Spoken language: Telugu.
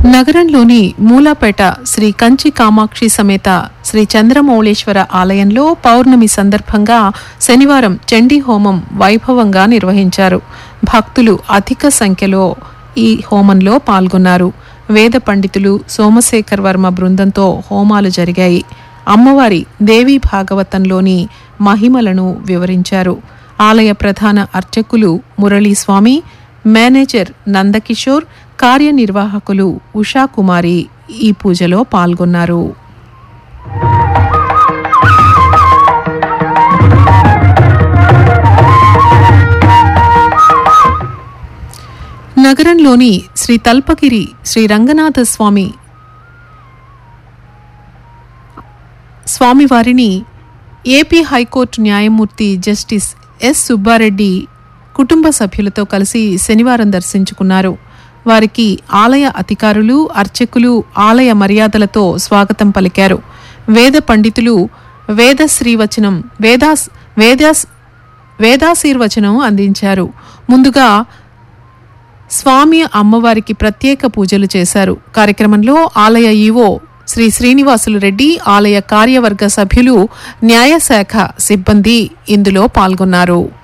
నగరంలోని మూలాపేట శ్రీ కంచి కామాక్షి సమేత శ్రీ చంద్రమౌళేశ్వర ఆలయంలో పౌర్ణమి సందర్భంగా శనివారం చండీ హోమం వైభవంగా నిర్వహించారు భక్తులు అధిక సంఖ్యలో ఈ హోమంలో పాల్గొన్నారు వేద పండితులు సోమశేఖర్ వర్మ బృందంతో హోమాలు జరిగాయి అమ్మవారి దేవీ భాగవతంలోని మహిమలను వివరించారు ఆలయ ప్రధాన అర్చకులు మురళీస్వామి మేనేజర్ నందకిషోర్ కార్యనిర్వాహకులు ఉషాకుమారి ఈ పూజలో పాల్గొన్నారు నగరంలోని శ్రీ తల్పగిరి శ్రీ రంగనాథ స్వామి స్వామివారిని ఏపీ హైకోర్టు న్యాయమూర్తి జస్టిస్ ఎస్ సుబ్బారెడ్డి కుటుంబ సభ్యులతో కలిసి శనివారం దర్శించుకున్నారు వారికి ఆలయ అధికారులు అర్చకులు ఆలయ మర్యాదలతో స్వాగతం పలికారు వేద పండితులు వేదశ్రీవచనం వేదాస్ వేదాస్ వేదాశీర్వచనం అందించారు ముందుగా స్వామి అమ్మవారికి ప్రత్యేక పూజలు చేశారు కార్యక్రమంలో ఆలయ ఈవో శ్రీ శ్రీనివాసులు రెడ్డి ఆలయ కార్యవర్గ సభ్యులు న్యాయశాఖ సిబ్బంది ఇందులో పాల్గొన్నారు